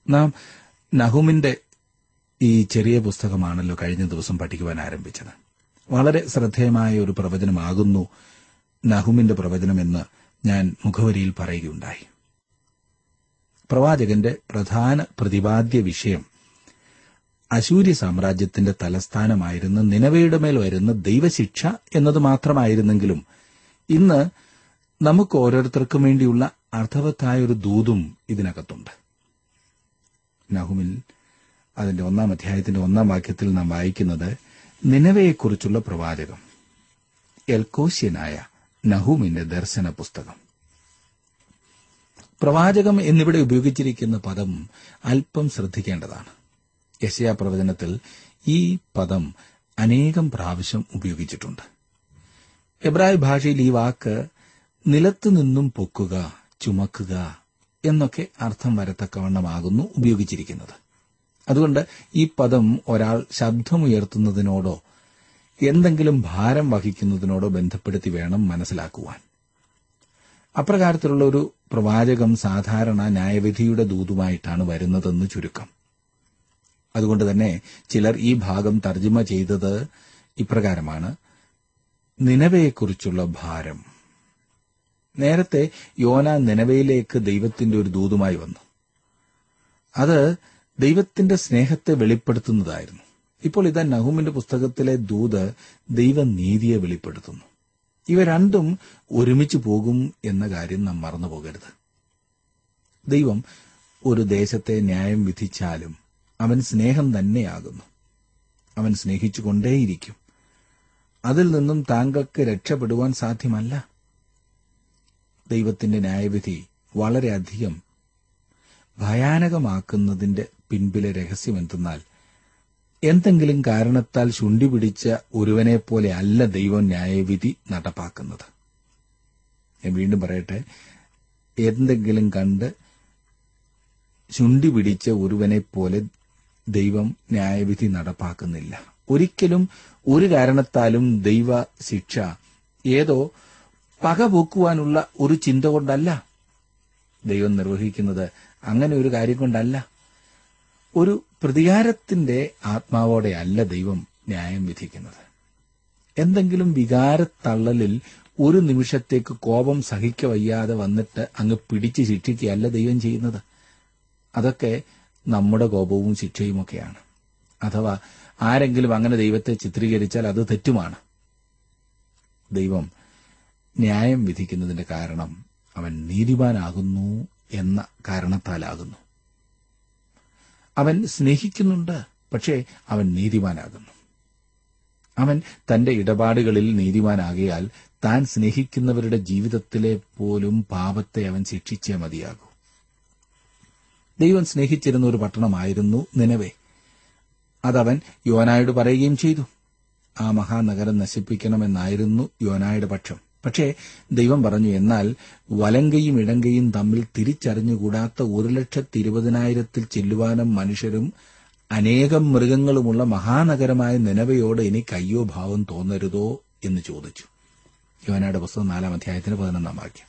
നാം നഹുമിന്റെ ഈ ചെറിയ പുസ്തകമാണല്ലോ കഴിഞ്ഞ ദിവസം പഠിക്കുവാൻ ആരംഭിച്ചത് വളരെ ശ്രദ്ധേയമായ ഒരു പ്രവചനമാകുന്നു നഹുമിന്റെ പ്രവചനമെന്ന് ഞാൻ മുഖവരിയിൽ പറയുകയുണ്ടായി പ്രവാചകന്റെ പ്രധാന പ്രതിപാദ്യ വിഷയം അശൂര്യ സാമ്രാജ്യത്തിന്റെ തലസ്ഥാനമായിരുന്ന നിലവയുടെ മേൽ വരുന്ന ദൈവശിക്ഷ എന്നത് മാത്രമായിരുന്നെങ്കിലും ഇന്ന് നമുക്ക് ഓരോരുത്തർക്കും വേണ്ടിയുള്ള അർത്ഥവത്തായ ഒരു ദൂതും ഇതിനകത്തുണ്ട് നഹുമിൽ അതിന്റെ ഒന്നാം അധ്യായത്തിന്റെ ഒന്നാം വാക്യത്തിൽ നാം വായിക്കുന്നത് നിലവയെക്കുറിച്ചുള്ള പ്രവാചകം എൽക്കോശ്യനായ നഹൂമിന്റെ ദർശന പുസ്തകം പ്രവാചകം എന്നിവിടെ ഉപയോഗിച്ചിരിക്കുന്ന പദം അല്പം ശ്രദ്ധിക്കേണ്ടതാണ് യശയാ പ്രവചനത്തിൽ ഈ പദം അനേകം പ്രാവശ്യം ഉപയോഗിച്ചിട്ടുണ്ട് എബ്രായ ഭാഷയിൽ ഈ വാക്ക് നിലത്തു നിന്നും പൊക്കുക ചുമക്കുക എന്നൊക്കെ അർത്ഥം വരത്തക്കവണ്ണമാകുന്നു ഉപയോഗിച്ചിരിക്കുന്നത് അതുകൊണ്ട് ഈ പദം ഒരാൾ ശബ്ദമുയർത്തുന്നതിനോടോ എന്തെങ്കിലും ഭാരം വഹിക്കുന്നതിനോടോ ബന്ധപ്പെടുത്തി വേണം മനസ്സിലാക്കുവാൻ അപ്രകാരത്തിലുള്ള ഒരു പ്രവാചകം സാധാരണ ന്യായവിധിയുടെ ദൂതുമായിട്ടാണ് വരുന്നതെന്ന് ചുരുക്കം അതുകൊണ്ട് തന്നെ ചിലർ ഈ ഭാഗം തർജ്ജിമ ചെയ്തത് ഇപ്രകാരമാണ് നിലവയെക്കുറിച്ചുള്ള ഭാരം നേരത്തെ യോന നിലവയിലേക്ക് ദൈവത്തിന്റെ ഒരു ദൂതുമായി വന്നു അത് ദൈവത്തിന്റെ സ്നേഹത്തെ വെളിപ്പെടുത്തുന്നതായിരുന്നു ഇപ്പോൾ ഇതാ നഹുമിന്റെ പുസ്തകത്തിലെ ദൂത് ദൈവനീതിയെ വെളിപ്പെടുത്തുന്നു ഇവ രണ്ടും ഒരുമിച്ച് പോകും എന്ന കാര്യം നാം മറന്നു പോകരുത് ദൈവം ഒരു ദേശത്തെ ന്യായം വിധിച്ചാലും അവൻ സ്നേഹം തന്നെയാകുന്നു അവൻ സ്നേഹിച്ചുകൊണ്ടേയിരിക്കും അതിൽ നിന്നും താങ്കൾക്ക് രക്ഷപ്പെടുവാൻ സാധ്യമല്ല ദൈവത്തിന്റെ ന്യായവിധി വളരെയധികം ഭയാനകമാക്കുന്നതിന്റെ പിൻപിലെ രഹസ്യം എന്തെന്നാൽ എന്തെങ്കിലും കാരണത്താൽ ശുണ്ടി പിടിച്ച ഒരുവനെ പോലെ അല്ല ദൈവം ന്യായവിധി നടപ്പാക്കുന്നത് ഞാൻ വീണ്ടും പറയട്ടെ എന്തെങ്കിലും കണ്ട് ചുണ്ടി പിടിച്ച ഒരുവനെ പോലെ ദൈവം ന്യായവിധി നടപ്പാക്കുന്നില്ല ഒരിക്കലും ഒരു കാരണത്താലും ദൈവ ശിക്ഷ ഏതോ പകപോക്കുവാനുള്ള ഒരു ചിന്ത കൊണ്ടല്ല ദൈവം നിർവഹിക്കുന്നത് അങ്ങനെ ഒരു കാര്യം കൊണ്ടല്ല ഒരു പ്രതികാരത്തിന്റെ ആത്മാവോടെ അല്ല ദൈവം ന്യായം വിധിക്കുന്നത് എന്തെങ്കിലും വികാരത്തള്ളലിൽ ഒരു നിമിഷത്തേക്ക് കോപം സഹിക്ക വയ്യാതെ വന്നിട്ട് അങ്ങ് പിടിച്ച് ശിക്ഷിക്കുകയല്ല ദൈവം ചെയ്യുന്നത് അതൊക്കെ നമ്മുടെ കോപവും ശിക്ഷയുമൊക്കെയാണ് അഥവാ ആരെങ്കിലും അങ്ങനെ ദൈവത്തെ ചിത്രീകരിച്ചാൽ അത് തെറ്റുമാണ് ദൈവം ന്യായം വിധിക്കുന്നതിന്റെ കാരണം അവൻ നീതിമാനാകുന്നു എന്ന കാരണത്താലാകുന്നു അവൻ സ്നേഹിക്കുന്നുണ്ട് പക്ഷേ അവൻ നീതിമാനാകുന്നു അവൻ തന്റെ ഇടപാടുകളിൽ നീതിമാനാകിയാൽ താൻ സ്നേഹിക്കുന്നവരുടെ ജീവിതത്തിലെ പോലും പാപത്തെ അവൻ ശിക്ഷിച്ചേ മതിയാകൂ ദൈവം സ്നേഹിച്ചിരുന്ന ഒരു പട്ടണമായിരുന്നു നിലവേ അതവൻ യോനായോട് പറയുകയും ചെയ്തു ആ മഹാനഗരം നശിപ്പിക്കണമെന്നായിരുന്നു യോനായുടെ പക്ഷം പക്ഷേ ദൈവം പറഞ്ഞു എന്നാൽ വലങ്കയും ഇടങ്കയും തമ്മിൽ തിരിച്ചറിഞ്ഞുകൂടാത്ത ഒരു ലക്ഷത്തി ഇരുപതിനായിരത്തിൽ ചെല്ലുവാനും മനുഷ്യരും അനേകം മൃഗങ്ങളുമുള്ള മഹാനഗരമായ നിലവയോട് എനിക്ക് അയ്യോ ഭാവം തോന്നരുതോ എന്ന് ചോദിച്ചു യോനയുടെ പുസ്തകം നാലാം അധ്യായത്തിന് പതിനൊന്നാം വാക്യം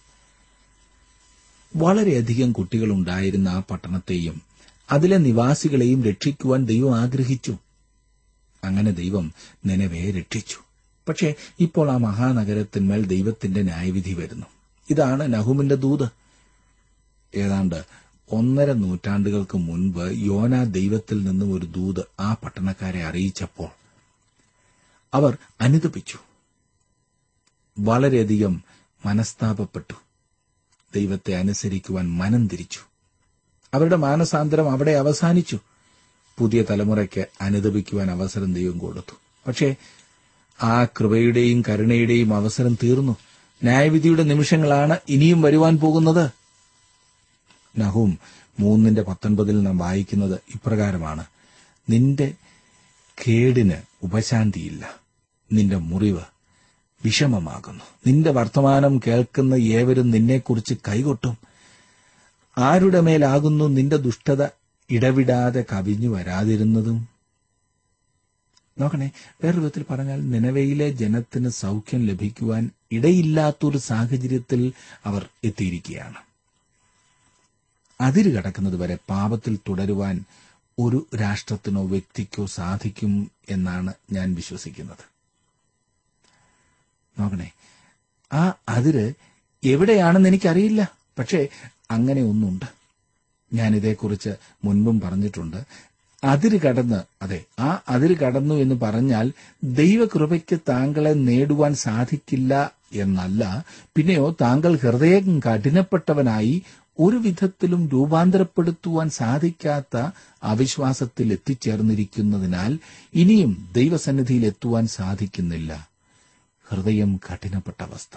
വളരെയധികം കുട്ടികളുണ്ടായിരുന്ന ആ പട്ടണത്തെയും അതിലെ നിവാസികളെയും രക്ഷിക്കുവാൻ ദൈവം ആഗ്രഹിച്ചു അങ്ങനെ ദൈവം നിലവയെ രക്ഷിച്ചു പക്ഷേ ഇപ്പോൾ ആ മഹാനഗരത്തിന്മേൽ ദൈവത്തിന്റെ ന്യായവിധി വരുന്നു ഇതാണ് നഹുമിന്റെ ദൂത് ഏതാണ്ട് ഒന്നര നൂറ്റാണ്ടുകൾക്ക് മുൻപ് യോന ദൈവത്തിൽ നിന്നും ഒരു ദൂത് ആ പട്ടണക്കാരെ അറിയിച്ചപ്പോൾ അവർ അനുദപിച്ചു വളരെയധികം മനസ്താപപ്പെട്ടു ദൈവത്തെ അനുസരിക്കുവാൻ മനം തിരിച്ചു അവരുടെ മാനസാന്തരം അവിടെ അവസാനിച്ചു പുതിയ തലമുറയ്ക്ക് അനുദപിക്കുവാൻ അവസരം ദൈവം കൊടുത്തു പക്ഷേ ആ കൃപയുടെയും കരുണയുടെയും അവസരം തീർന്നു ന്യായവിധിയുടെ നിമിഷങ്ങളാണ് ഇനിയും വരുവാൻ പോകുന്നത് നഹൂം മൂന്നിന്റെ പത്തൊൻപതിൽ നാം വായിക്കുന്നത് ഇപ്രകാരമാണ് നിന്റെ കേടിന് ഉപശാന്തിയില്ല നിന്റെ മുറിവ് വിഷമമാകുന്നു നിന്റെ വർത്തമാനം കേൾക്കുന്ന ഏവരും നിന്നെക്കുറിച്ച് കൈകൊട്ടും ആരുടെ മേലാകുന്നു നിന്റെ ദുഷ്ടത ഇടവിടാതെ കവിഞ്ഞു വരാതിരുന്നതും നോക്കണേ വേറൊരു വിധത്തിൽ പറഞ്ഞാൽ നിലവയിലെ ജനത്തിന് സൗഖ്യം ലഭിക്കുവാൻ ഇടയില്ലാത്തൊരു സാഹചര്യത്തിൽ അവർ എത്തിയിരിക്കുകയാണ് അതിര് കടക്കുന്നത് വരെ പാപത്തിൽ തുടരുവാൻ ഒരു രാഷ്ട്രത്തിനോ വ്യക്തിക്കോ സാധിക്കും എന്നാണ് ഞാൻ വിശ്വസിക്കുന്നത് നോക്കണേ ആ അതിര് എവിടെയാണെന്ന് എനിക്കറിയില്ല പക്ഷേ അങ്ങനെ ഒന്നുണ്ട് ഞാൻ ഇതേക്കുറിച്ച് മുൻപും പറഞ്ഞിട്ടുണ്ട് അതിര് കടന്ന് അതെ ആ അതിര് കടന്നു എന്ന് പറഞ്ഞാൽ ദൈവകൃപയ്ക്ക് താങ്കളെ നേടുവാൻ സാധിക്കില്ല എന്നല്ല പിന്നെയോ താങ്കൾ ഹൃദയം കഠിനപ്പെട്ടവനായി ഒരു വിധത്തിലും രൂപാന്തരപ്പെടുത്തുവാൻ സാധിക്കാത്ത അവിശ്വാസത്തിൽ എത്തിച്ചേർന്നിരിക്കുന്നതിനാൽ ഇനിയും ദൈവസന്നിധിയിൽ എത്തുവാൻ സാധിക്കുന്നില്ല ഹൃദയം കഠിനപ്പെട്ട അവസ്ഥ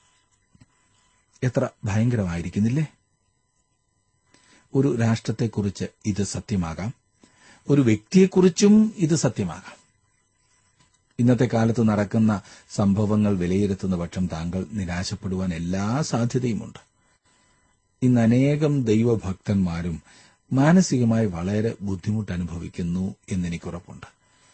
എത്ര ഭയങ്കരമായിരിക്കുന്നില്ലേ ഒരു രാഷ്ട്രത്തെക്കുറിച്ച് ഇത് സത്യമാകാം ഒരു വ്യക്തിയെക്കുറിച്ചും ഇത് സത്യമാകാം ഇന്നത്തെ കാലത്ത് നടക്കുന്ന സംഭവങ്ങൾ വിലയിരുത്തുന്ന പക്ഷം താങ്കൾ നിരാശപ്പെടുവാൻ എല്ലാ സാധ്യതയുമുണ്ട് ഇന്ന് അനേകം ദൈവഭക്തന്മാരും മാനസികമായി വളരെ ബുദ്ധിമുട്ട് അനുഭവിക്കുന്നു എന്നെനിക്കുറപ്പുണ്ട്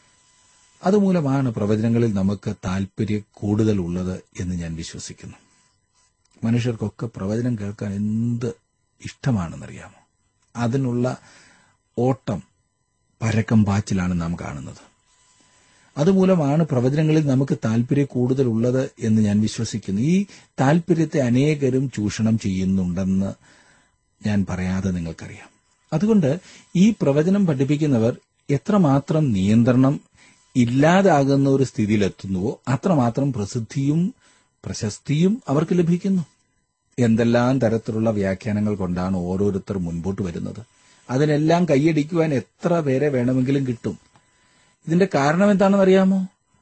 അതുമൂലമാണ് പ്രവചനങ്ങളിൽ നമുക്ക് താല്പര്യം കൂടുതൽ ഉള്ളത് എന്ന് ഞാൻ വിശ്വസിക്കുന്നു മനുഷ്യർക്കൊക്കെ പ്രവചനം കേൾക്കാൻ എന്ത് ഇഷ്ടമാണെന്നറിയാമോ അതിനുള്ള ഓട്ടം പരക്കം പാച്ചിലാണ് നാം കാണുന്നത് അതുമൂലമാണ് പ്രവചനങ്ങളിൽ നമുക്ക് താല്പര്യം കൂടുതലുള്ളത് എന്ന് ഞാൻ വിശ്വസിക്കുന്നു ഈ താല്പര്യത്തെ അനേകരും ചൂഷണം ചെയ്യുന്നുണ്ടെന്ന് ഞാൻ പറയാതെ നിങ്ങൾക്കറിയാം അതുകൊണ്ട് ഈ പ്രവചനം പഠിപ്പിക്കുന്നവർ എത്രമാത്രം നിയന്ത്രണം ഇല്ലാതാകുന്ന ഒരു സ്ഥിതിയിലെത്തുന്നുവോ അത്രമാത്രം പ്രസിദ്ധിയും പ്രശസ്തിയും അവർക്ക് ലഭിക്കുന്നു എന്തെല്ലാം തരത്തിലുള്ള വ്യാഖ്യാനങ്ങൾ കൊണ്ടാണ് ഓരോരുത്തർ മുൻപോട്ട് വരുന്നത് അതിനെല്ലാം കൈയടിക്കുവാൻ എത്ര പേരെ വേണമെങ്കിലും കിട്ടും ഇതിന്റെ കാരണം എന്താണെന്ന് അറിയാമോ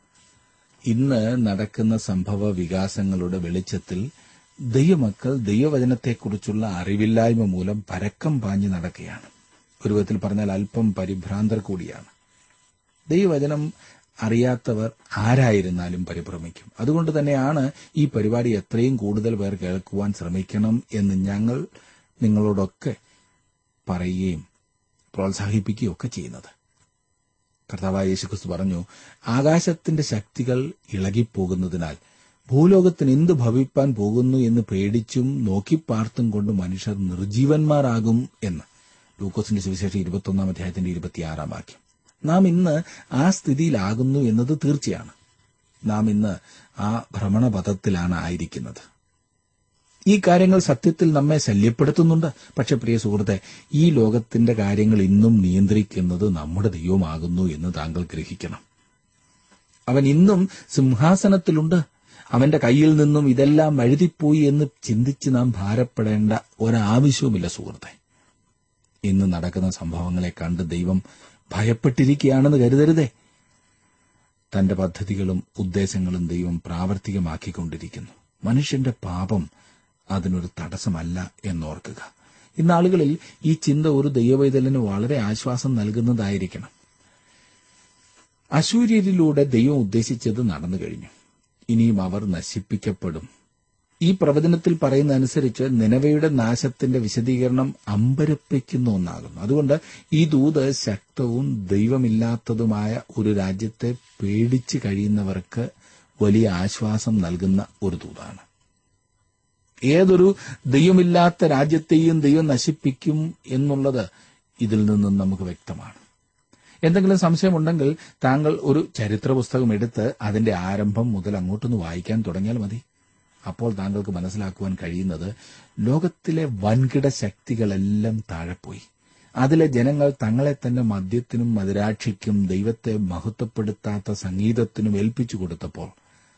ഇന്ന് നടക്കുന്ന സംഭവ വികാസങ്ങളുടെ വെളിച്ചത്തിൽ ദൈവമക്കൾ ദൈവവചനത്തെക്കുറിച്ചുള്ള അറിവില്ലായ്മ മൂലം പരക്കം പാഞ്ഞു നടക്കുകയാണ് ഒരു വിധത്തിൽ പറഞ്ഞാൽ അല്പം പരിഭ്രാന്തർ കൂടിയാണ് ദൈവവചനം അറിയാത്തവർ ആരായിരുന്നാലും പരിഭ്രമിക്കും അതുകൊണ്ട് തന്നെയാണ് ഈ പരിപാടി എത്രയും കൂടുതൽ പേർ കേൾക്കുവാൻ ശ്രമിക്കണം എന്ന് ഞങ്ങൾ നിങ്ങളോടൊക്കെ പറയുകയും പ്രോത്സാഹിപ്പിക്കുകയും ഒക്കെ ചെയ്യുന്നത് കർത്താവായ യേശുക്രിസ്തു പറഞ്ഞു ആകാശത്തിന്റെ ശക്തികൾ ഇളകിപ്പോകുന്നതിനാൽ ഭൂലോകത്തിന് എന്ത് ഭവിപ്പാൻ പോകുന്നു എന്ന് പേടിച്ചും നോക്കിപ്പാർത്തും കൊണ്ട് മനുഷ്യർ നിർജീവന്മാരാകും എന്ന് ലൂക്കോസിന്റെ സുവിശേഷം ഇരുപത്തൊന്നാം അധ്യായത്തിന്റെ ഇരുപത്തിയാറാം വാക്യം നാം ഇന്ന് ആ സ്ഥിതിയിലാകുന്നു എന്നത് തീർച്ചയാണ് നാം ഇന്ന് ആ ഭ്രമണപഥത്തിലാണ് ആയിരിക്കുന്നത് ഈ കാര്യങ്ങൾ സത്യത്തിൽ നമ്മെ ശല്യപ്പെടുത്തുന്നുണ്ട് പക്ഷെ പ്രിയ സുഹൃത്തെ ഈ ലോകത്തിന്റെ കാര്യങ്ങൾ ഇന്നും നിയന്ത്രിക്കുന്നത് നമ്മുടെ ദൈവമാകുന്നു എന്ന് താങ്കൾ ഗ്രഹിക്കണം അവൻ ഇന്നും സിംഹാസനത്തിലുണ്ട് അവന്റെ കയ്യിൽ നിന്നും ഇതെല്ലാം വഴുതിപ്പോയി എന്ന് ചിന്തിച്ച് നാം ഭാരപ്പെടേണ്ട ഒരാവശ്യവുമില്ല സുഹൃത്തെ ഇന്ന് നടക്കുന്ന സംഭവങ്ങളെ കണ്ട് ദൈവം ഭയപ്പെട്ടിരിക്കുകയാണെന്ന് കരുതരുതേ തന്റെ പദ്ധതികളും ഉദ്ദേശങ്ങളും ദൈവം പ്രാവർത്തികമാക്കിക്കൊണ്ടിരിക്കുന്നു മനുഷ്യന്റെ പാപം അതിനൊരു തടസ്സമല്ല എന്നോർക്കുക ഇന്നാളുകളിൽ ഈ ചിന്ത ഒരു ദൈവവൈതലിന് വളരെ ആശ്വാസം നൽകുന്നതായിരിക്കണം അശൂര്യരിലൂടെ ദൈവം ഉദ്ദേശിച്ചത് നടന്നു കഴിഞ്ഞു ഇനിയും അവർ നശിപ്പിക്കപ്പെടും ഈ പ്രവചനത്തിൽ പറയുന്ന അനുസരിച്ച് നിലവയുടെ നാശത്തിന്റെ വിശദീകരണം അമ്പരപ്പിക്കുന്ന ഒന്നാകുന്നു അതുകൊണ്ട് ഈ ദൂത് ശക്തവും ദൈവമില്ലാത്തതുമായ ഒരു രാജ്യത്തെ പേടിച്ച് കഴിയുന്നവർക്ക് വലിയ ആശ്വാസം നൽകുന്ന ഒരു ദൂതാണ് ഏതൊരു ദൈവമില്ലാത്ത രാജ്യത്തെയും ദൈവം നശിപ്പിക്കും എന്നുള്ളത് ഇതിൽ നിന്നും നമുക്ക് വ്യക്തമാണ് എന്തെങ്കിലും സംശയമുണ്ടെങ്കിൽ താങ്കൾ ഒരു ചരിത്ര പുസ്തകം എടുത്ത് അതിന്റെ ആരംഭം മുതൽ അങ്ങോട്ടൊന്ന് വായിക്കാൻ തുടങ്ങിയാൽ മതി അപ്പോൾ താങ്കൾക്ക് മനസ്സിലാക്കുവാൻ കഴിയുന്നത് ലോകത്തിലെ വൻകിട ശക്തികളെല്ലാം താഴെപ്പോയി അതിലെ ജനങ്ങൾ തങ്ങളെ തന്നെ മദ്യത്തിനും മതിരാക്ഷിക്കും ദൈവത്തെ മഹത്വപ്പെടുത്താത്ത സംഗീതത്തിനും ഏൽപ്പിച്ചു കൊടുത്തപ്പോൾ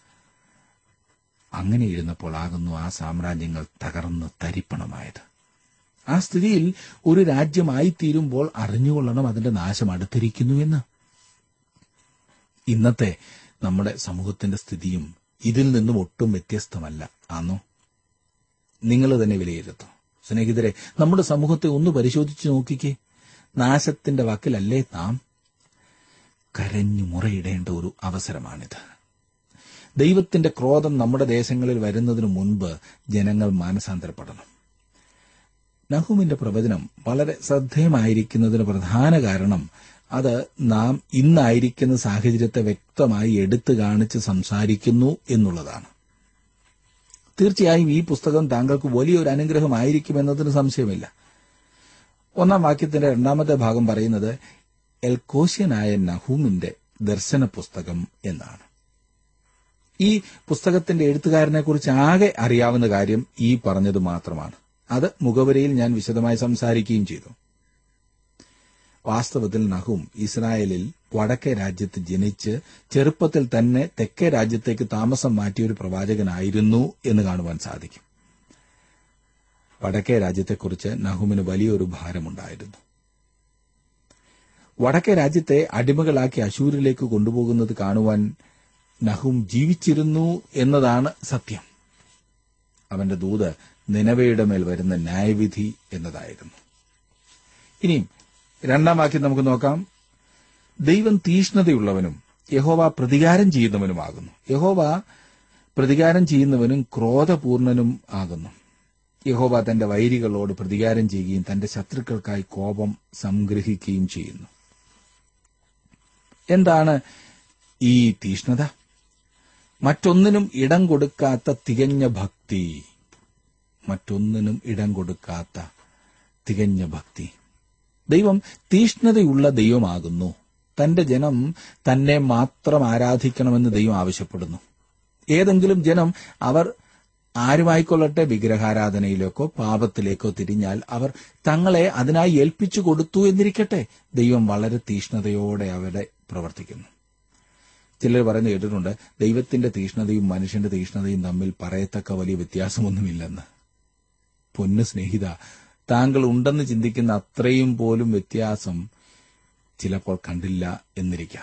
അങ്ങനെ ഇരുന്നപ്പോൾ ആകുന്നു ആ സാമ്രാജ്യങ്ങൾ തകർന്ന് തരിപ്പണമായത് ആ സ്ഥിതിയിൽ ഒരു രാജ്യമായി തീരുമ്പോൾ അറിഞ്ഞുകൊള്ളണം അതിന്റെ നാശം അടുത്തിരിക്കുന്നു എന്ന് ഇന്നത്തെ നമ്മുടെ സമൂഹത്തിന്റെ സ്ഥിതിയും ഇതിൽ നിന്നും ഒട്ടും വ്യത്യസ്തമല്ല ആണോ നിങ്ങൾ തന്നെ വിലയിരുത്തും സ്നേഹിതരെ നമ്മുടെ സമൂഹത്തെ ഒന്ന് പരിശോധിച്ചു നോക്കിക്കേ നാശത്തിന്റെ വാക്കിലല്ലേ നാം കരഞ്ഞു മുറയിടേണ്ട ഒരു അവസരമാണിത് ദൈവത്തിന്റെ ക്രോധം നമ്മുടെ ദേശങ്ങളിൽ വരുന്നതിനു മുൻപ് ജനങ്ങൾ മാനസാന്തരപ്പെടണം നഹുമിന്റെ പ്രവചനം വളരെ ശ്രദ്ധേയമായിരിക്കുന്നതിന് പ്രധാന കാരണം അത് നാം ഇന്നായിരിക്കുന്ന സാഹചര്യത്തെ വ്യക്തമായി എടുത്തു കാണിച്ച് സംസാരിക്കുന്നു എന്നുള്ളതാണ് തീർച്ചയായും ഈ പുസ്തകം താങ്കൾക്ക് വലിയൊരു അനുഗ്രഹമായിരിക്കുമെന്നതിന് സംശയമില്ല ഒന്നാം വാക്യത്തിന്റെ രണ്ടാമത്തെ ഭാഗം പറയുന്നത് എൽക്കോശ്യനായ നഹൂമിന്റെ ദർശന പുസ്തകം എന്നാണ് ഈ പുസ്തകത്തിന്റെ എഴുത്തുകാരനെ കുറിച്ച് ആകെ അറിയാവുന്ന കാര്യം ഈ പറഞ്ഞത് മാത്രമാണ് അത് മുഖവരയിൽ ഞാൻ വിശദമായി സംസാരിക്കുകയും ചെയ്തു വാസ്തവത്തിൽ നഹും ഇസ്രായേലിൽ വടക്കേ രാജ്യത്ത് ജനിച്ച് ചെറുപ്പത്തിൽ തന്നെ തെക്കേ രാജ്യത്തേക്ക് താമസം മാറ്റിയ ഒരു പ്രവാചകനായിരുന്നു എന്ന് കാണുവാൻ സാധിക്കും വടക്കേ രാജ്യത്തെക്കുറിച്ച് നഹുമിന് വലിയൊരു ഭാരമുണ്ടായിരുന്നു വടക്കേ രാജ്യത്തെ അടിമകളാക്കി അശൂരിലേക്ക് കൊണ്ടുപോകുന്നത് കാണുവാൻ നഹും ജീവിച്ചിരുന്നു എന്നതാണ് സത്യം അവന്റെ ദൂത് നിലവയുടെ മേൽ വരുന്ന ന്യായവിധി എന്നതായിരുന്നു ഇനിയും രണ്ടാം വാക്യം നമുക്ക് നോക്കാം ദൈവം തീഷ്ണതയുള്ളവനും യഹോവ പ്രതികാരം ചെയ്യുന്നവനുമാകുന്നു യഹോവ പ്രതികാരം ചെയ്യുന്നവനും ക്രോധപൂർണനും ആകുന്നു യഹോവ തന്റെ വൈരികളോട് പ്രതികാരം ചെയ്യുകയും തന്റെ ശത്രുക്കൾക്കായി കോപം സംഗ്രഹിക്കുകയും ചെയ്യുന്നു എന്താണ് ഈ തീഷ്ണത മറ്റൊന്നിനും ഇടം കൊടുക്കാത്ത തികഞ്ഞ ഭക്തി മറ്റൊന്നിനും ഇടം കൊടുക്കാത്ത തികഞ്ഞ ഭക്തി ദൈവം തീഷ്ണതയുള്ള ദൈവമാകുന്നു തന്റെ ജനം തന്നെ മാത്രം ആരാധിക്കണമെന്ന് ദൈവം ആവശ്യപ്പെടുന്നു ഏതെങ്കിലും ജനം അവർ ആരുമായിക്കൊള്ളട്ടെ വിഗ്രഹാരാധനയിലേക്കോ പാപത്തിലേക്കോ തിരിഞ്ഞാൽ അവർ തങ്ങളെ അതിനായി ഏൽപ്പിച്ചു കൊടുത്തു എന്നിരിക്കട്ടെ ദൈവം വളരെ തീഷ്ണതയോടെ അവരെ പ്രവർത്തിക്കുന്നു ചിലർ പറയുന്നത് കേട്ടിട്ടുണ്ട് ദൈവത്തിന്റെ തീഷ്ണതയും മനുഷ്യന്റെ തീഷ്ണതയും തമ്മിൽ പറയത്തക്ക വലിയ വ്യത്യാസമൊന്നുമില്ലെന്ന് പൊന്നു സ്നേഹിത താങ്കൾ ഉണ്ടെന്ന് ചിന്തിക്കുന്ന അത്രയും പോലും വ്യത്യാസം ചിലപ്പോൾ കണ്ടില്ല എന്നിരിക്കാം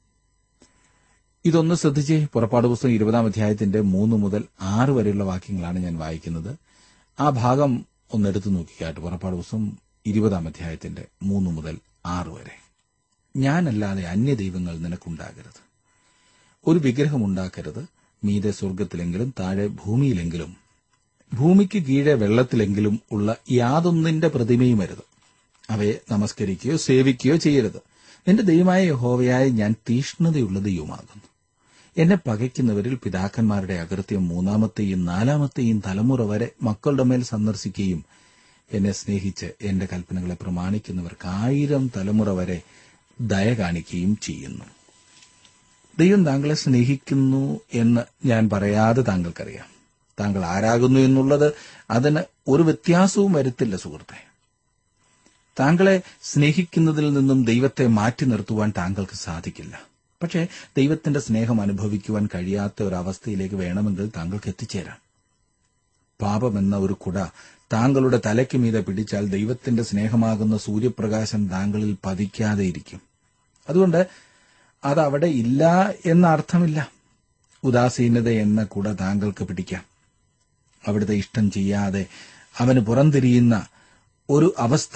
ഇതൊന്ന് ശ്രദ്ധിച്ച് പുറപ്പാട് പുസ്തകം ഇരുപതാം അധ്യായത്തിന്റെ മൂന്ന് മുതൽ ആറ് വരെയുള്ള വാക്യങ്ങളാണ് ഞാൻ വായിക്കുന്നത് ആ ഭാഗം ഒന്ന് എടുത്തു നോക്കിക്കാട്ട് പുറപ്പാട് പുസ്തകം ഇരുപതാം അധ്യായത്തിന്റെ മൂന്ന് മുതൽ ആറ് വരെ ഞാനല്ലാതെ അന്യദൈവങ്ങൾ നിനക്കുണ്ടാകരുത് ഒരു വിഗ്രഹമുണ്ടാക്കരുത് മീതെ സ്വർഗത്തിലെങ്കിലും താഴെ ഭൂമിയിലെങ്കിലും ഭൂമിക്ക് കീഴെ വെള്ളത്തിലെങ്കിലും ഉള്ള യാതൊന്നിന്റെ പ്രതിമയും അരുത് അവയെ നമസ്കരിക്കുകയോ സേവിക്കുകയോ ചെയ്യരുത് നിന്റെ ദൈവമായ യഹോവയായ ഞാൻ തീഷ്ണതയുള്ള ദൈവമാകുന്നു എന്നെ പകയ്ക്കുന്നവരിൽ പിതാക്കന്മാരുടെ അകൃത്യം മൂന്നാമത്തെയും നാലാമത്തെയും തലമുറ വരെ മക്കളുടെ മേൽ സന്ദർശിക്കുകയും എന്നെ സ്നേഹിച്ച് എന്റെ കൽപ്പനകളെ പ്രമാണിക്കുന്നവർക്ക് ആയിരം തലമുറ വരെ ദയ കാണിക്കുകയും ചെയ്യുന്നു ദൈവം താങ്കളെ സ്നേഹിക്കുന്നു എന്ന് ഞാൻ പറയാതെ താങ്കൾക്കറിയാം താങ്കൾ ആരാകുന്നു എന്നുള്ളത് അതിന് ഒരു വ്യത്യാസവും വരുത്തില്ല സുഹൃത്തെ താങ്കളെ സ്നേഹിക്കുന്നതിൽ നിന്നും ദൈവത്തെ മാറ്റി നിർത്തുവാൻ താങ്കൾക്ക് സാധിക്കില്ല പക്ഷേ ദൈവത്തിന്റെ സ്നേഹം അനുഭവിക്കുവാൻ കഴിയാത്ത ഒരു അവസ്ഥയിലേക്ക് വേണമെങ്കിൽ താങ്കൾക്ക് എത്തിച്ചേരാം പാപമെന്ന ഒരു കുട താങ്കളുടെ തലയ്ക്ക് മീതെ പിടിച്ചാൽ ദൈവത്തിന്റെ സ്നേഹമാകുന്ന സൂര്യപ്രകാശം താങ്കളിൽ പതിക്കാതെ ഇരിക്കും അതുകൊണ്ട് അതവിടെ ഇല്ല എന്ന അർത്ഥമില്ല ഉദാസീനത എന്ന കുട താങ്കൾക്ക് പിടിക്കാം അവിടുത്തെ ഇഷ്ടം ചെയ്യാതെ അവന് പുറംതിരിയുന്ന ഒരു അവസ്ഥ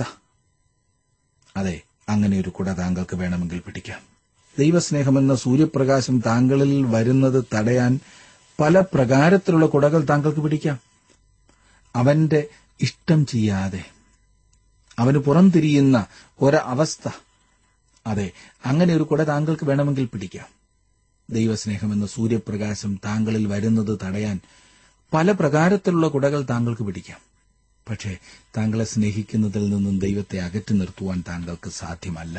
അതെ അങ്ങനെ ഒരു കുട താങ്കൾക്ക് വേണമെങ്കിൽ പിടിക്കാം ദൈവസ്നേഹമെന്ന സൂര്യപ്രകാശം താങ്കളിൽ വരുന്നത് തടയാൻ പല പ്രകാരത്തിലുള്ള കുടകൾ താങ്കൾക്ക് പിടിക്കാം അവന്റെ ഇഷ്ടം ചെയ്യാതെ അവന് പുറംതിരിയുന്ന ഒരവസ്ഥ അതെ അങ്ങനെ ഒരു കുട താങ്കൾക്ക് വേണമെങ്കിൽ പിടിക്കാം ദൈവസ്നേഹമെന്ന സൂര്യപ്രകാശം താങ്കളിൽ വരുന്നത് തടയാൻ പല പ്രകാരത്തിലുള്ള കുടകൾ താങ്കൾക്ക് പിടിക്കാം പക്ഷേ താങ്കളെ സ്നേഹിക്കുന്നതിൽ നിന്നും ദൈവത്തെ അകറ്റി നിർത്തുവാൻ താങ്കൾക്ക് സാധ്യമല്ല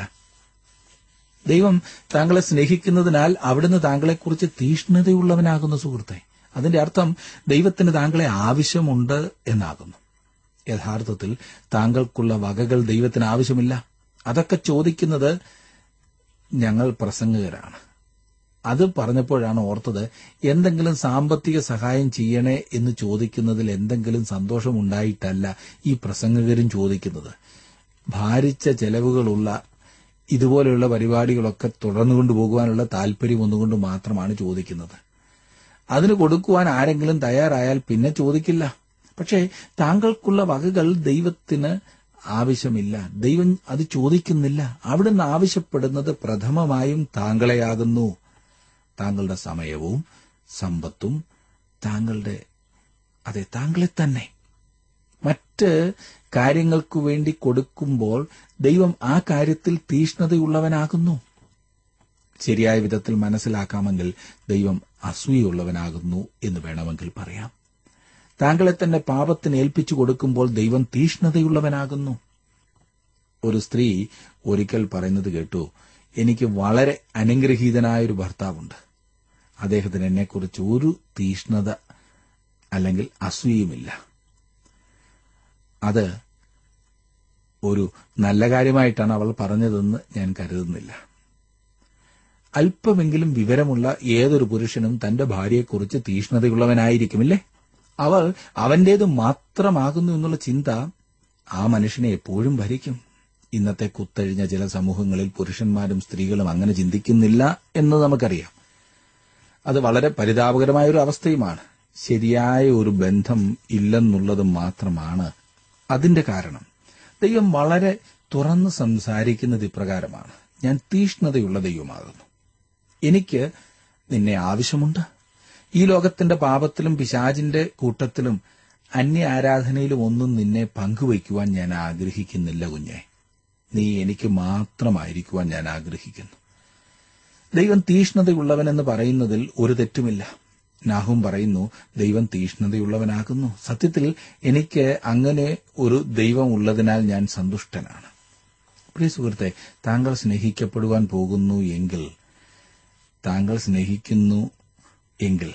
ദൈവം താങ്കളെ സ്നേഹിക്കുന്നതിനാൽ അവിടുന്ന് താങ്കളെക്കുറിച്ച് തീഷ്ണതയുള്ളവനാകുന്ന സുഹൃത്തെ അതിന്റെ അർത്ഥം ദൈവത്തിന് താങ്കളെ ആവശ്യമുണ്ട് എന്നാകുന്നു യഥാർത്ഥത്തിൽ താങ്കൾക്കുള്ള വകകൾ ദൈവത്തിന് ആവശ്യമില്ല അതൊക്കെ ചോദിക്കുന്നത് ഞങ്ങൾ പ്രസംഗകരാണ് അത് പറഞ്ഞപ്പോഴാണ് ഓർത്തത് എന്തെങ്കിലും സാമ്പത്തിക സഹായം ചെയ്യണേ എന്ന് ചോദിക്കുന്നതിൽ എന്തെങ്കിലും സന്തോഷമുണ്ടായിട്ടല്ല ഈ പ്രസംഗകരും ചോദിക്കുന്നത് ഭാരിച്ച ചെലവുകളുള്ള ഇതുപോലെയുള്ള പരിപാടികളൊക്കെ തുടർന്നുകൊണ്ടു പോകുവാനുള്ള താല്പര്യം ഒന്നുകൊണ്ട് മാത്രമാണ് ചോദിക്കുന്നത് അതിന് കൊടുക്കുവാൻ ആരെങ്കിലും തയ്യാറായാൽ പിന്നെ ചോദിക്കില്ല പക്ഷേ താങ്കൾക്കുള്ള വകകൾ ദൈവത്തിന് ആവശ്യമില്ല ദൈവം അത് ചോദിക്കുന്നില്ല അവിടുന്ന് ആവശ്യപ്പെടുന്നത് പ്രഥമമായും താങ്കളെയാകുന്നു താങ്കളുടെ സമയവും സമ്പത്തും താങ്കളുടെ അതെ താങ്കളെ തന്നെ മറ്റ് കാര്യങ്ങൾക്കു വേണ്ടി കൊടുക്കുമ്പോൾ ദൈവം ആ കാര്യത്തിൽ തീഷ്ണതയുള്ളവനാകുന്നു ശരിയായ വിധത്തിൽ മനസ്സിലാക്കാമെങ്കിൽ ദൈവം അസൂയുള്ളവനാകുന്നു എന്ന് വേണമെങ്കിൽ പറയാം താങ്കളെ തന്നെ പാപത്തിന് ഏൽപ്പിച്ചു കൊടുക്കുമ്പോൾ ദൈവം തീഷ്ണതയുള്ളവനാകുന്നു ഒരു സ്ത്രീ ഒരിക്കൽ പറയുന്നത് കേട്ടു എനിക്ക് വളരെ അനുഗ്രഹീതനായ ഒരു ഭർത്താവുണ്ട് അദ്ദേഹത്തിന് എന്നെക്കുറിച്ച് ഒരു തീഷ്ണത അല്ലെങ്കിൽ അസൂയുമില്ല അത് ഒരു നല്ല കാര്യമായിട്ടാണ് അവൾ പറഞ്ഞതെന്ന് ഞാൻ കരുതുന്നില്ല അല്പമെങ്കിലും വിവരമുള്ള ഏതൊരു പുരുഷനും തന്റെ ഭാര്യയെക്കുറിച്ച് തീഷ്ണതയുള്ളവനായിരിക്കുമില്ലേ അവൾ അവന്റേത് മാത്രമാകുന്നു എന്നുള്ള ചിന്ത ആ മനുഷ്യനെ എപ്പോഴും ഭരിക്കും ഇന്നത്തെ കുത്തഴിഞ്ഞ ചില സമൂഹങ്ങളിൽ പുരുഷന്മാരും സ്ത്രീകളും അങ്ങനെ ചിന്തിക്കുന്നില്ല എന്ന് നമുക്കറിയാം അത് വളരെ പരിതാപകരമായ ഒരു അവസ്ഥയുമാണ് ശരിയായ ഒരു ബന്ധം ഇല്ലെന്നുള്ളത് മാത്രമാണ് അതിന്റെ കാരണം ദൈവം വളരെ തുറന്ന് സംസാരിക്കുന്നത് ഇപ്രകാരമാണ് ഞാൻ തീഷ്ണതയുള്ള ദൈവമാകുന്നു എനിക്ക് നിന്നെ ആവശ്യമുണ്ട് ഈ ലോകത്തിന്റെ പാപത്തിലും പിശാചിന്റെ കൂട്ടത്തിലും അന്യ ആരാധനയിലും ഒന്നും നിന്നെ പങ്കുവയ്ക്കുവാൻ ഞാൻ ആഗ്രഹിക്കുന്നില്ല കുഞ്ഞെ നീ എനിക്ക് മാത്രമായിരിക്കുവാൻ ഞാൻ ആഗ്രഹിക്കുന്നു ദൈവം തീഷ്ണതയുള്ളവനെന്ന് പറയുന്നതിൽ ഒരു തെറ്റുമില്ല നാഹും പറയുന്നു ദൈവം തീഷ്ണതയുള്ളവനാകുന്നു സത്യത്തിൽ എനിക്ക് അങ്ങനെ ഒരു ദൈവം ഉള്ളതിനാൽ ഞാൻ സന്തുഷ്ടനാണ് പ്രിയ സുഹൃത്തെ താങ്കൾ സ്നേഹിക്കപ്പെടുവാൻ പോകുന്നു എങ്കിൽ താങ്കൾ സ്നേഹിക്കുന്നു എങ്കിൽ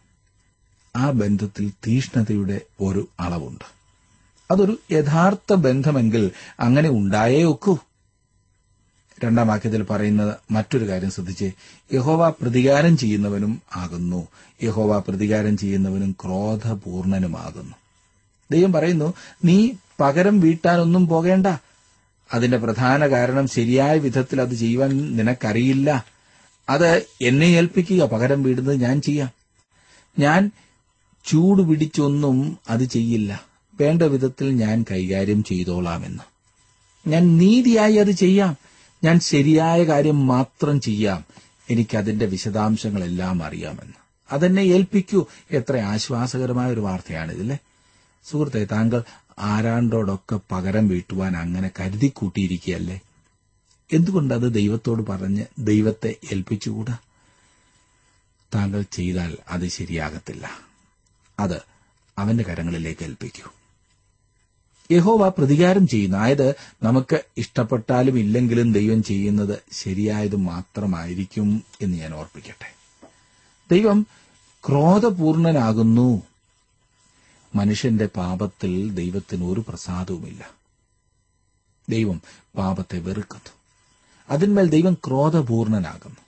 ആ ബന്ധത്തിൽ തീഷ്ണതയുടെ ഒരു അളവുണ്ട് അതൊരു യഥാർത്ഥ ബന്ധമെങ്കിൽ അങ്ങനെ ഉണ്ടായേ ഒക്കൂ രണ്ടാം വാക്യത്തിൽ പറയുന്നത് മറ്റൊരു കാര്യം ശ്രദ്ധിച്ച് യഹോവ പ്രതികാരം ചെയ്യുന്നവനും ആകുന്നു യഹോവ പ്രതികാരം ചെയ്യുന്നവനും ക്രോധപൂർണനുമാകുന്നു ദൈവം പറയുന്നു നീ പകരം വീട്ടാനൊന്നും പോകേണ്ട അതിന്റെ പ്രധാന കാരണം ശരിയായ വിധത്തിൽ അത് ചെയ്യുവാൻ നിനക്കറിയില്ല അത് എന്നെ ഏൽപ്പിക്കുക പകരം വീടുന്നത് ഞാൻ ചെയ്യാം ഞാൻ ചൂട് പിടിച്ചൊന്നും അത് ചെയ്യില്ല വേണ്ട വിധത്തിൽ ഞാൻ കൈകാര്യം ചെയ്തോളാമെന്ന് ഞാൻ നീതിയായി അത് ചെയ്യാം ഞാൻ ശരിയായ കാര്യം മാത്രം ചെയ്യാം എനിക്കതിന്റെ വിശദാംശങ്ങളെല്ലാം അറിയാമെന്ന് അതെന്നെ ഏൽപ്പിക്കൂ എത്ര ആശ്വാസകരമായ ഒരു വാർത്തയാണിതില്ലേ സുഹൃത്തെ താങ്കൾ ആരാണ്ടോടൊക്കെ പകരം വീട്ടുവാൻ അങ്ങനെ കരുതി കൂട്ടിയിരിക്കുകയല്ലേ എന്തുകൊണ്ട് അത് ദൈവത്തോട് പറഞ്ഞ് ദൈവത്തെ ഏൽപ്പിച്ചുകൂടാ താങ്കൾ ചെയ്താൽ അത് ശരിയാകത്തില്ല അത് അവന്റെ കരങ്ങളിലേക്ക് ഏൽപ്പിക്കൂ യഹോവ പ്രതികാരം ചെയ്യുന്നു അതായത് നമുക്ക് ഇഷ്ടപ്പെട്ടാലും ഇല്ലെങ്കിലും ദൈവം ചെയ്യുന്നത് ശരിയായത് മാത്രമായിരിക്കും എന്ന് ഞാൻ ഓർപ്പിക്കട്ടെ ദൈവം ക്രോധപൂർണനാകുന്നു മനുഷ്യന്റെ പാപത്തിൽ ദൈവത്തിന് ഒരു പ്രസാദവുമില്ല ദൈവം പാപത്തെ വെറുക്കുന്നു അതിന്മേൽ ദൈവം ക്രോധപൂർണനാകുന്നു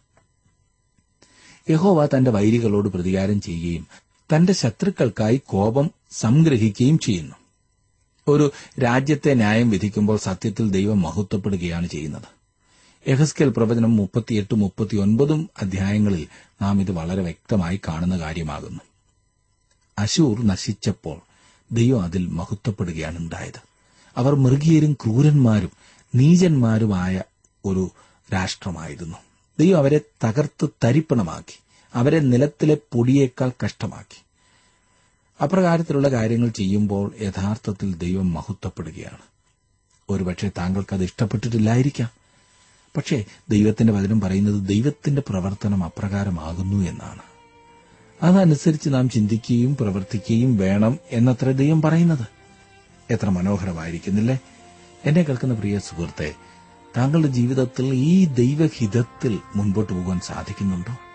യഹോവ തന്റെ വൈരികളോട് പ്രതികാരം ചെയ്യുകയും തന്റെ ശത്രുക്കൾക്കായി കോപം സംഗ്രഹിക്കുകയും ചെയ്യുന്നു ഒരു രാജ്യത്തെ ന്യായം വിധിക്കുമ്പോൾ സത്യത്തിൽ ദൈവം മഹത്വപ്പെടുകയാണ് ചെയ്യുന്നത് എഹസ്കേൽ പ്രവചനം മുപ്പത്തിയെട്ട് മുപ്പത്തിയൊൻപതും അധ്യായങ്ങളിൽ നാം ഇത് വളരെ വ്യക്തമായി കാണുന്ന കാര്യമാകുന്നു അശൂർ നശിച്ചപ്പോൾ ദൈവം അതിൽ മഹത്വപ്പെടുകയാണ് ഉണ്ടായത് അവർ മൃഗീയരും ക്രൂരന്മാരും നീചന്മാരുമായ ഒരു രാഷ്ട്രമായിരുന്നു ദൈവം അവരെ തകർത്ത് തരിപ്പണമാക്കി അവരെ നിലത്തിലെ പൊടിയേക്കാൾ കഷ്ടമാക്കി അപ്രകാരത്തിലുള്ള കാര്യങ്ങൾ ചെയ്യുമ്പോൾ യഥാർത്ഥത്തിൽ ദൈവം മഹത്വപ്പെടുകയാണ് ഒരുപക്ഷെ താങ്കൾക്ക് അത് ഇഷ്ടപ്പെട്ടിട്ടില്ലായിരിക്കാം പക്ഷേ ദൈവത്തിന്റെ വചനം പറയുന്നത് ദൈവത്തിന്റെ പ്രവർത്തനം അപ്രകാരമാകുന്നു എന്നാണ് അതനുസരിച്ച് നാം ചിന്തിക്കുകയും പ്രവർത്തിക്കുകയും വേണം എന്നത്ര ദൈവം പറയുന്നത് എത്ര മനോഹരമായിരിക്കുന്നില്ലേ എന്നെ കേൾക്കുന്ന പ്രിയ സുഹൃത്തെ താങ്കളുടെ ജീവിതത്തിൽ ഈ ദൈവഹിതത്തിൽ മുൻപോട്ട് പോകാൻ സാധിക്കുന്നുണ്ടോ